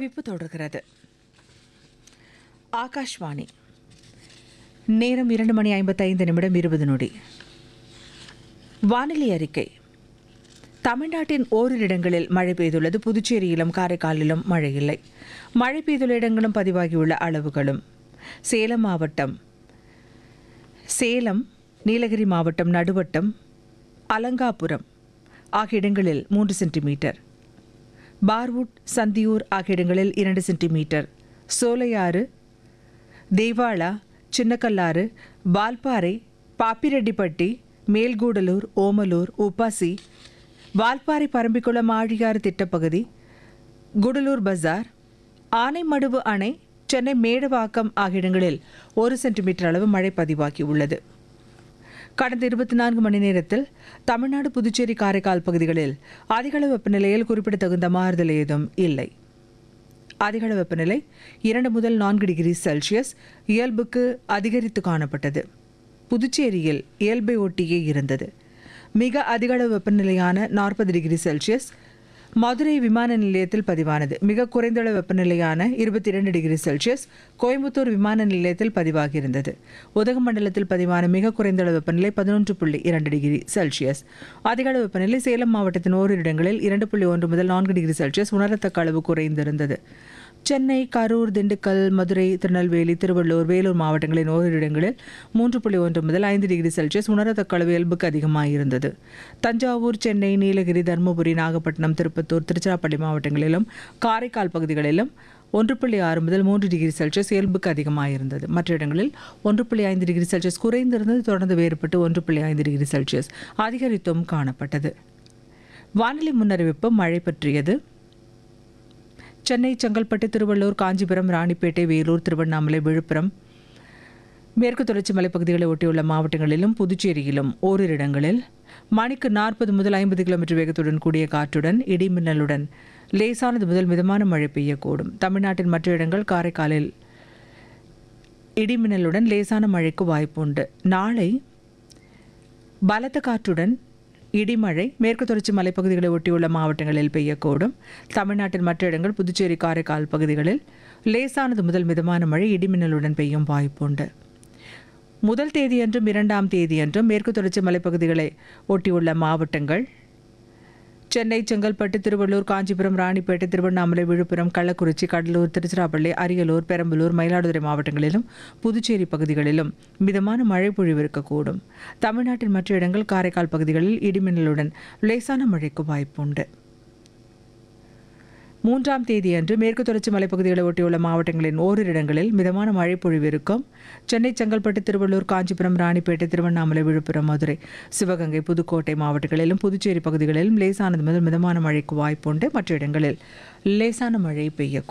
அறிவிப்பு தொடர்கிறது ஆகாஷ்வாணி நேரம் இரண்டு மணி ஐம்பத்தைந்து நிமிடம் இருபது நொடி வானிலை அறிக்கை தமிழ்நாட்டின் ஓரிரு இடங்களில் மழை பெய்துள்ளது புதுச்சேரியிலும் காரைக்காலிலும் மழை இல்லை மழை பெய்துள்ள இடங்களும் பதிவாகியுள்ள அளவுகளும் சேலம் மாவட்டம் சேலம் நீலகிரி மாவட்டம் நடுவட்டம் அலங்காபுரம் ஆகிய இடங்களில் மூன்று சென்டிமீட்டர் பார்வுட் சந்தியூர் ஆகிய இடங்களில் இரண்டு சென்டிமீட்டர் சோலையாறு தேவாளா சின்னக்கல்லாறு வால்பாறை பாப்பிரெட்டிப்பட்டி மேல்கூடலூர் ஓமலூர் உப்பாசி வால்பாறை பரம்பிக்குளம் ஆழியாறு திட்டப்பகுதி குடலூர் பஜார் ஆனைமடுவு அணை சென்னை மேடவாக்கம் ஆகிய இடங்களில் ஒரு சென்டிமீட்டர் அளவு மழை பதிவாகியுள்ளது கடந்த இருபத்தி நான்கு மணி நேரத்தில் தமிழ்நாடு புதுச்சேரி காரைக்கால் பகுதிகளில் அதிகளவு வெப்பநிலையில் குறிப்பிடத்தகுந்த மாறுதல் ஏதும் இல்லை அதிகளவு வெப்பநிலை இரண்டு முதல் நான்கு டிகிரி செல்சியஸ் இயல்புக்கு அதிகரித்து காணப்பட்டது புதுச்சேரியில் இயல்பை ஒட்டியே இருந்தது மிக அதிகளவு வெப்பநிலையான நாற்பது டிகிரி செல்சியஸ் மதுரை விமான நிலையத்தில் பதிவானது மிக குறைந்தளவு வெப்பநிலையான இருபத்தி இரண்டு டிகிரி செல்சியஸ் கோயம்புத்தூர் விமான நிலையத்தில் பதிவாகியிருந்தது உதகமண்டலத்தில் பதிவான மிக குறைந்தளவு வெப்பநிலை பதினொன்று புள்ளி இரண்டு டிகிரி செல்சியஸ் அதிகளவு வெப்பநிலை சேலம் மாவட்டத்தின் ஓரிரு இடங்களில் இரண்டு புள்ளி ஒன்று முதல் நான்கு டிகிரி செல்சியஸ் உணரத்தக்க அளவு குறைந்திருந்தது சென்னை கரூர் திண்டுக்கல் மதுரை திருநெல்வேலி திருவள்ளூர் வேலூர் மாவட்டங்களின் ஓரிரு இடங்களில் மூன்று புள்ளி ஒன்று முதல் ஐந்து டிகிரி செல்சியஸ் உணரத்தக்க அளவு இயல்புக்கு அதிகமாக இருந்தது தஞ்சாவூர் சென்னை நீலகிரி தருமபுரி நாகப்பட்டினம் திருப்பத்தூர் திருச்சிராப்பள்ளி மாவட்டங்களிலும் காரைக்கால் பகுதிகளிலும் ஒன்று புள்ளி ஆறு முதல் மூன்று டிகிரி செல்சியஸ் இயல்புக்கு அதிகமாக இருந்தது மற்ற இடங்களில் ஒன்று புள்ளி ஐந்து டிகிரி செல்சியஸ் குறைந்திருந்தது தொடர்ந்து வேறுபட்டு ஒன்று புள்ளி ஐந்து டிகிரி செல்சியஸ் அதிகரித்தும் காணப்பட்டது வானிலை முன்னறிவிப்பு மழை பற்றியது சென்னை செங்கல்பட்டு திருவள்ளூர் காஞ்சிபுரம் ராணிப்பேட்டை வேலூர் திருவண்ணாமலை விழுப்புரம் மேற்கு தொடர்ச்சி மலைப்பகுதிகளை ஒட்டியுள்ள மாவட்டங்களிலும் புதுச்சேரியிலும் ஓரிரு இடங்களில் மணிக்கு நாற்பது முதல் ஐம்பது கிலோமீட்டர் வேகத்துடன் கூடிய காற்றுடன் இடி மின்னலுடன் லேசானது முதல் மிதமான மழை பெய்யக்கூடும் தமிழ்நாட்டின் மற்ற இடங்கள் காரைக்காலில் இடி மின்னலுடன் லேசான மழைக்கு வாய்ப்புண்டு நாளை பலத்த காற்றுடன் இடிமழை மேற்கு தொடர்ச்சி மலைப்பகுதிகளை ஒட்டியுள்ள மாவட்டங்களில் பெய்யக்கூடும் தமிழ்நாட்டின் மற்ற இடங்கள் புதுச்சேரி காரைக்கால் பகுதிகளில் லேசானது முதல் மிதமான மழை இடிமின்னலுடன் பெய்யும் வாய்ப்புண்டு முதல் தேதியன்றும் இரண்டாம் தேதியன்றும் மேற்கு தொடர்ச்சி மலைப்பகுதிகளை ஒட்டியுள்ள மாவட்டங்கள் சென்னை செங்கல்பட்டு திருவள்ளூர் காஞ்சிபுரம் ராணிப்பேட்டை திருவண்ணாமலை விழுப்புரம் கள்ளக்குறிச்சி கடலூர் திருச்சிராப்பள்ளி அரியலூர் பெரம்பலூர் மயிலாடுதுறை மாவட்டங்களிலும் புதுச்சேரி பகுதிகளிலும் மிதமான மழை பொழிவு இருக்கக்கூடும் தமிழ்நாட்டின் மற்ற இடங்கள் காரைக்கால் பகுதிகளில் இடிமின்னலுடன் லேசான மழைக்கு வாய்ப்புண்டு மூன்றாம் தேதியன்று மேற்கு தொடர்ச்சி மலைப்பகுதிகளை ஒட்டியுள்ள மாவட்டங்களின் ஓரிரு இடங்களில் மிதமான மழை பொழிவு இருக்கும் சென்னை செங்கல்பட்டு திருவள்ளூர் காஞ்சிபுரம் ராணிப்பேட்டை திருவண்ணாமலை விழுப்புரம் மதுரை சிவகங்கை புதுக்கோட்டை மாவட்டங்களிலும் புதுச்சேரி பகுதிகளிலும் லேசானது முதல் மிதமான மழைக்கு வாய்ப்புண்டு மற்ற இடங்களில் லேசான மழை பெய்யக்கூடும்